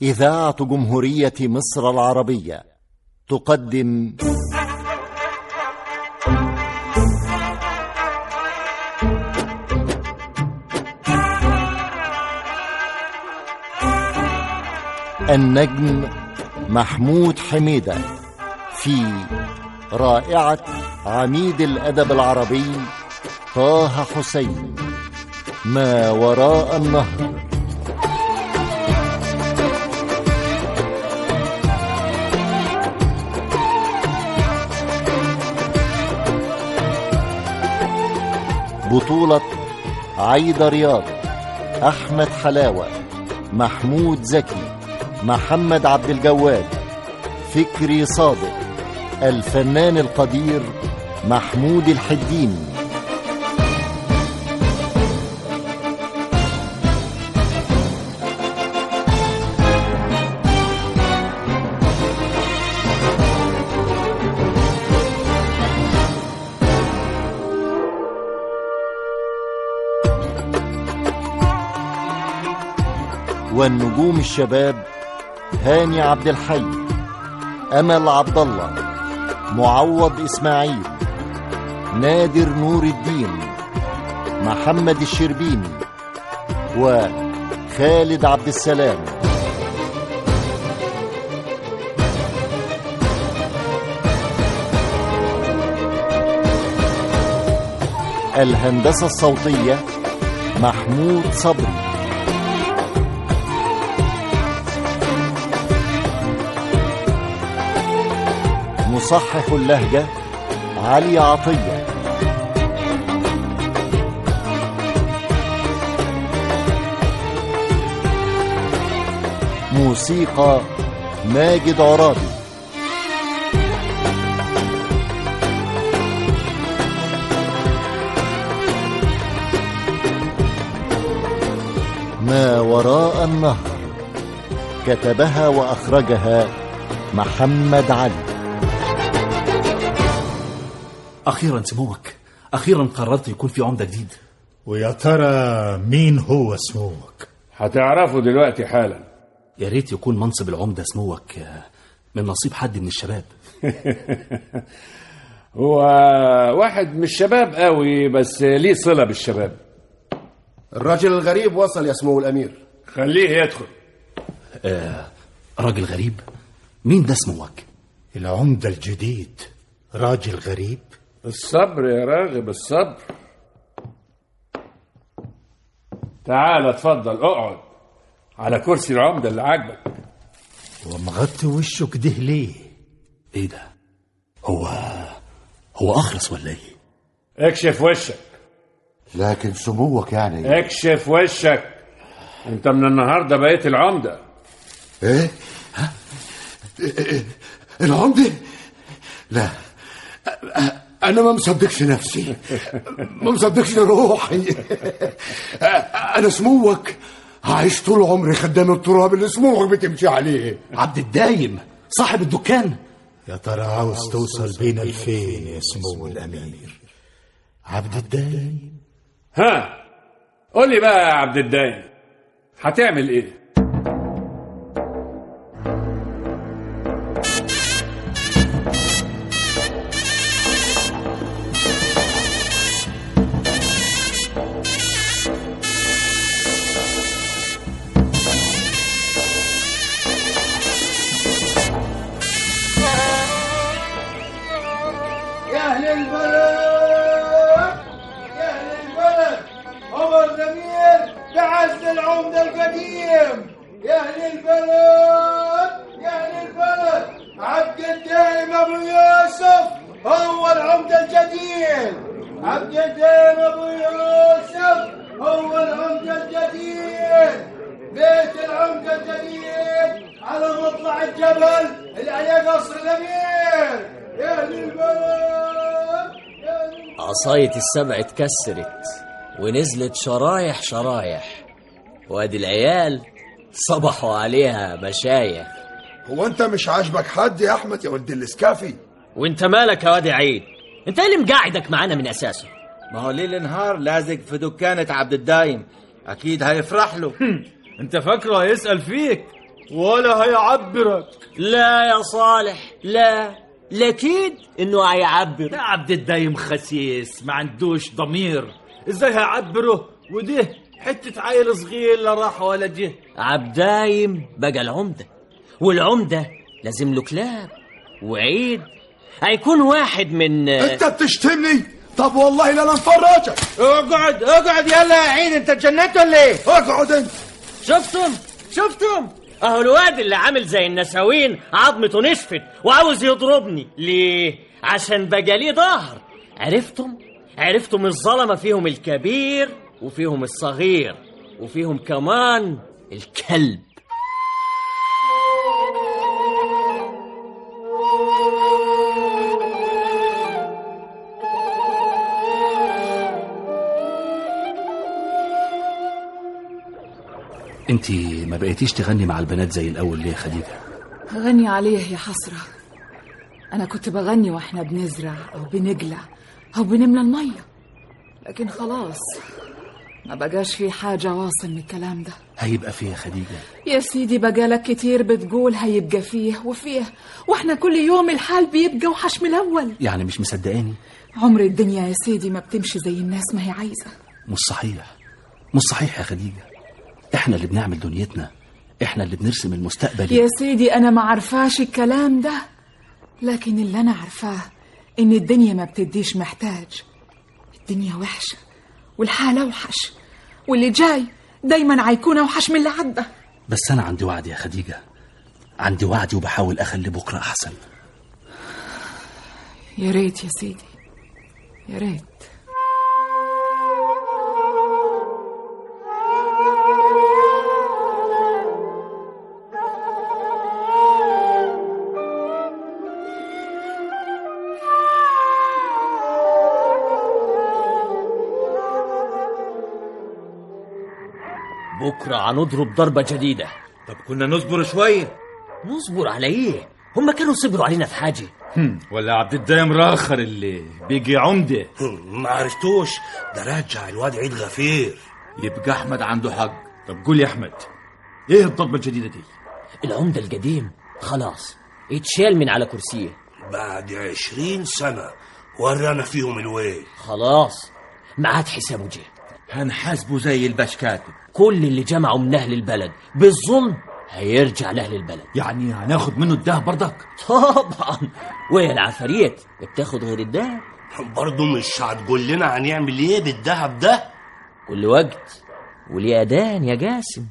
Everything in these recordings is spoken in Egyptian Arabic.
إذاعة جمهورية مصر العربية تقدم النجم محمود حميدة في رائعة عميد الأدب العربي طه حسين ما وراء النهر بطولة عايدة رياض أحمد حلاوة محمود زكي محمد عبد الجواد فكري صادق الفنان القدير محمود الحديني والنجوم الشباب هاني عبد الحي امل عبد الله معوض اسماعيل نادر نور الدين محمد الشربيني وخالد عبد السلام الهندسه الصوتيه محمود صبري مصحح اللهجة علي عطية موسيقى ماجد عرابي ما وراء النهر كتبها وأخرجها محمد علي أخيرا سموك أخيرا قررت يكون في عمدة جديد ويا ترى مين هو سموك هتعرفوا دلوقتي حالا يا ريت يكون منصب العمدة سموك من نصيب حد من الشباب هو واحد مش شباب قوي بس ليه صلة بالشباب الراجل الغريب وصل يا سمو الأمير خليه يدخل آه راجل غريب مين ده سموك العمدة الجديد راجل غريب الصبر يا راغب الصبر تعال اتفضل اقعد على كرسي العمدة اللي عاجبك ومغطي وشه كده ليه ايه ده هو هو اخرس ولا ايه اكشف وشك لكن سموك يعني اكشف وشك انت من النهارده بقيت العمدة ايه ها؟ إيه؟ العمدة لا انا ما مصدقش نفسي ما مصدقش روحي انا سموك عايش طول عمري خدام التراب اللي سموك بتمشي عليه عبد الدايم صاحب الدكان يا ترى عاوز توصل بينا لفين يا سمو الامير عبد الدايم ها قول لي بقى يا عبد الدايم هتعمل ايه يا أهل البلد يا أهل البلد عمر الأمير بعز العمدة القديم يا أهل البلد يا أهل البلد عبد الدائم أبو يوسف هو العمدة الجديد عبد الدائم أبو يوسف هو العمدة الجديد بيت العمدة الجديد على مطلع الجبل اللي عليه قصر الأمير يا أهل البلد يا أهل البلد عصاية السبع اتكسرت ونزلت شرايح شرايح وادي العيال صبحوا عليها مشايخ هو انت مش عاجبك حد يا احمد يا ولد الاسكافي وانت مالك يا وادي عيد انت ايه اللي مقعدك معانا من اساسه ما هو ليل نهار لازق في دكانة عبد الدايم أكيد هيفرح له انت فاكره هيسأل فيك ولا هيعبرك لا يا صالح لا لكيد انه هيعبر ده عبد الدايم خسيس ما عندوش ضمير ازاي هيعبره وده حتة عيل صغير لا راح ولا جه عبدايم بقى العمدة والعمدة لازم له كلاب وعيد هيكون واحد من انت بتشتمني طب والله لا انا مفرجك اقعد اقعد يلا يا عيد انت اتجننت ولا ايه اقعد انت شفتم شفتم اهو الواد اللي عامل زي النساوين عظمته نشفت وعاوز يضربني ليه عشان بقى ليه ظهر عرفتم عرفتم الظلمه فيهم الكبير وفيهم الصغير وفيهم كمان الكلب انت ما بقيتيش تغني مع البنات زي الاول ليه يا خديجه غني عليه يا حسرة أنا كنت بغني وإحنا بنزرع أو بنجلع أو بنملى المية لكن خلاص ما بقاش في حاجة واصل من الكلام ده هيبقى فيه يا خديجه يا سيدي بقالك كتير بتقول هيبقى فيه وفيه واحنا كل يوم الحال بيبقى وحش من الأول يعني مش مصدقاني عمر الدنيا يا سيدي ما بتمشي زي الناس ما هي عايزة مش صحيح مش صحيح يا خديجه احنا اللي بنعمل دنيتنا احنا اللي بنرسم المستقبل يا سيدي أنا ما عرفاش الكلام ده لكن اللي أنا عارفاه إن الدنيا ما بتديش محتاج الدنيا وحشة والحال أوحش واللي جاي دايما هيكون أوحش من اللي عدى بس انا عندي وعد يا خديجه عندي وعدي وبحاول اخلي بكره احسن يا ريت يا سيدي يا ريت بكره هنضرب ضربه جديده طب كنا نصبر شوية نصبر على ايه هم كانوا صبروا علينا في حاجه ولا عبد الدايم راخر اللي بيجي عمدة ما عرفتوش ده رجع الواد عيد غفير يبقى احمد عنده حق طب قول يا احمد ايه الضربة الجديدة دي العمده القديم خلاص اتشال من على كرسيه بعد عشرين سنة ورانا فيهم الويل خلاص ما عاد حسابه جه هنحاسبه زي الباش كاتب كل اللي جمعوا من اهل البلد بالظلم هيرجع لاهل البلد يعني هناخد منه الدهب برضك طبعا وهي العفاريت بتاخد غير الدهب برضه مش هتقول لنا هنعمل ايه بالذهب ده كل وقت وليه اذان يا جاسم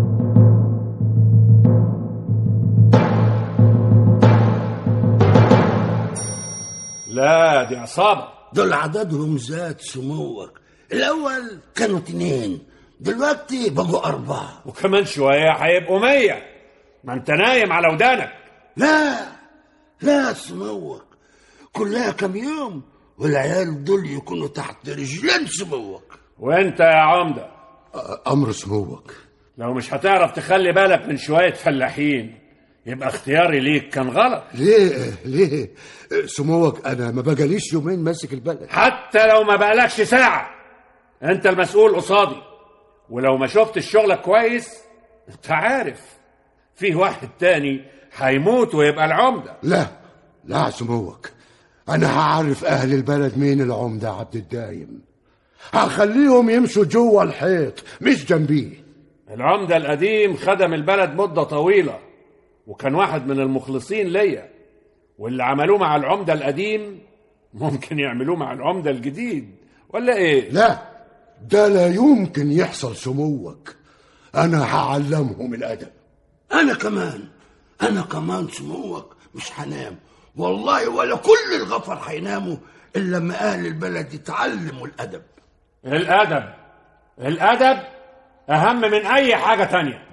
لا دي عصابة دول عددهم زاد سموك الأول كانوا اتنين دلوقتي بقوا أربعة وكمان شوية هيبقوا مية ما انت نايم على ودانك لا لا سموك كلها كم يوم والعيال دول يكونوا تحت رجلين سموك وانت يا عمدة أمر سموك لو مش هتعرف تخلي بالك من شوية فلاحين يبقى اختياري ليك كان غلط ليه ليه سموك أنا ما بقاليش يومين ماسك البلد حتى لو ما بقالكش ساعة انت المسؤول قصادي ولو ما شفتش شغلك كويس انت عارف فيه واحد تاني هيموت ويبقى العمدة لا لا سموك أنا هعرف أهل البلد مين العمدة عبد الدايم هخليهم يمشوا جوه الحيط مش جنبيه العمدة القديم خدم البلد مدة طويلة وكان واحد من المخلصين ليا واللي عملوه مع العمدة القديم ممكن يعملوه مع العمدة الجديد ولا ايه؟ لا ده لا يمكن يحصل سموك أنا هعلمهم الأدب أنا كمان أنا كمان سموك مش هنام والله ولا كل الغفر هيناموا إلا لما أهل البلد يتعلموا الأدب الأدب الأدب أهم من أي حاجة تانية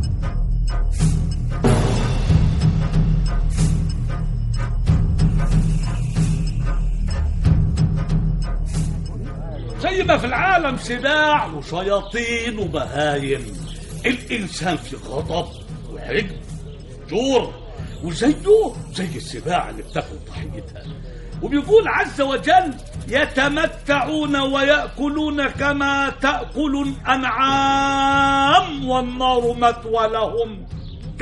زي ما في العالم سباع وشياطين وبهايم الإنسان في غضب وحقد جور وزيه زي السباع اللي بتاكل ضحيتها وبيقول عز وجل يتمتعون ويأكلون كما تأكل الأنعام والنار مثوى لهم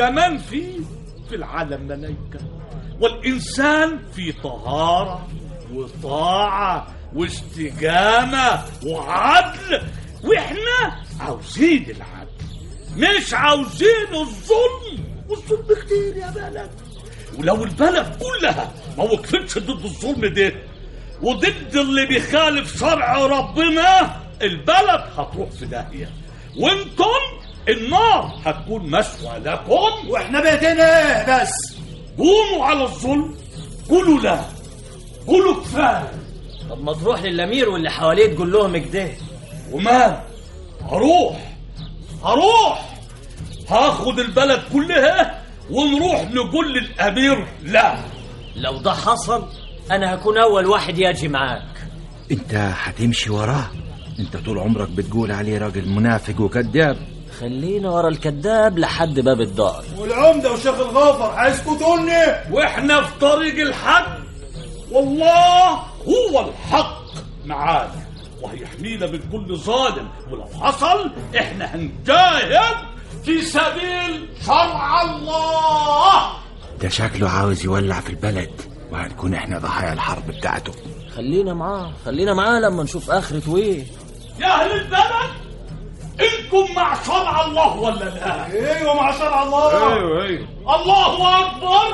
كمان في في العالم ملائكة والإنسان في طهارة وطاعة واستقامة وعدل وإحنا عاوزين العدل مش عاوزين الظلم والظلم كتير يا بلد ولو البلد كلها ما وقفتش ضد الظلم ده وضد اللي بيخالف شرع ربنا البلد هتروح في داهية وانتم النار هتكون مسوى لكم واحنا بايدينا ايه بس قوموا على الظلم قولوا لا قولوا كفايه طب ما تروح للامير واللي حواليه تقول لهم كده ومال هروح هروح هاخد البلد كلها ونروح نقول للامير لا لو ده حصل انا هكون اول واحد يجي معاك انت هتمشي وراه انت طول عمرك بتقول عليه راجل منافق وكذاب خلينا ورا الكذاب لحد باب الدار والعمده وشيخ الغافر هيسكتوني واحنا في طريق الحق والله هو الحق معانا وهيحمينا من كل ظالم ولو حصل احنا هنجاهد في سبيل شرع الله ده شكله عاوز يولع في البلد وهنكون احنا ضحايا الحرب بتاعته خلينا معاه خلينا معاه لما نشوف اخرته ايه يا اهل البلد انكم مع شرع الله ولا لا ايوه مع شرع الله ايوه ايوه الله اكبر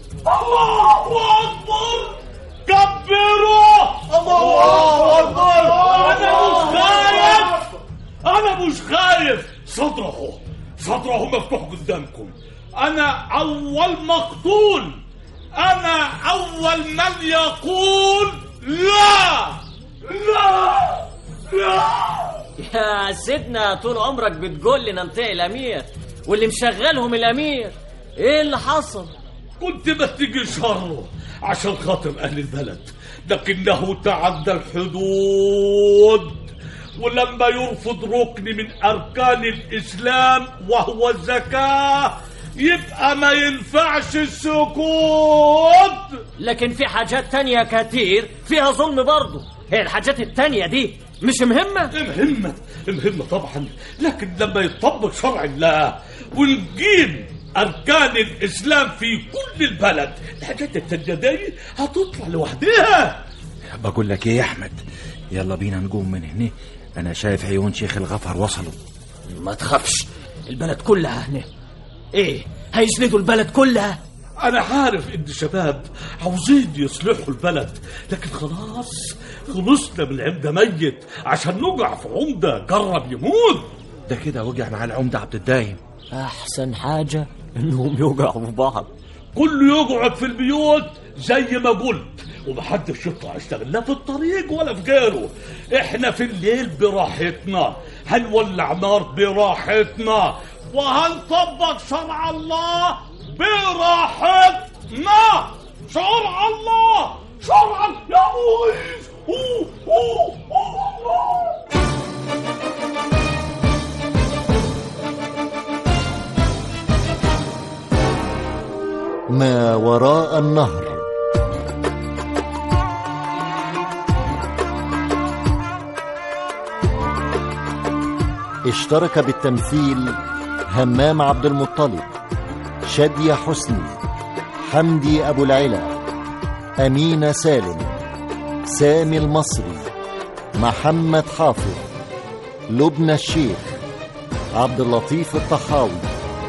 الله اكبر كبروا الله اكبر انا مش خايف انا مش خايف صدره صدره مفتوح قدامكم انا اول مقتول انا اول من يقول لا لا لا يا سيدنا طول عمرك بتقول لنا انطيع الامير واللي مشغلهم الامير ايه اللي حصل كنت بتجي شره عشان خاطر اهل البلد لكنه تعدى الحدود ولما يرفض ركن من اركان الاسلام وهو الزكاه يبقى ما ينفعش السكوت لكن في حاجات تانية كتير فيها ظلم برضه هي الحاجات التانية دي مش مهمة مهمة مهمة طبعا لكن لما يطبق شرع الله ونجيب أركان الإسلام في كل البلد الحاجات التانية دي هتطلع لوحدها بقول لك ايه يا احمد يلا بينا نقوم من هنا انا شايف عيون شيخ الغفر وصلوا ما تخافش البلد كلها هنا ايه هيسندوا البلد كلها أنا عارف إن الشباب عاوزين يصلحوا البلد لكن خلاص خلصنا من العمدة ميت عشان نقع في عمدة جرب يموت ده كده وقع مع العمدة عبد الدايم أحسن حاجة إنهم يوقعوا في بعض كله يقعد في البيوت زي ما قلت ومحدش يطلع يشتغل لا في الطريق ولا في غيره احنا في الليل براحتنا هنولع نار براحتنا وهنطبق شرع الله براحتنا شرع الله شرع يا مغيث أوه أوه أوه ما وراء النهر اشترك بالتمثيل همام عبد المطلب شادية حسني حمدي أبو العلا أمينة سالم سامي المصري محمد حافظ لبنى الشيخ عبد اللطيف الطحاوي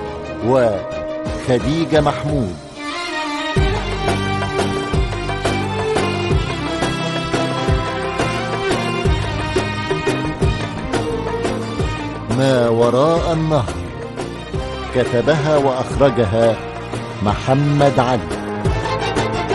وخديجة محمود ما وراء النهر كتبها وأخرجها محمد علي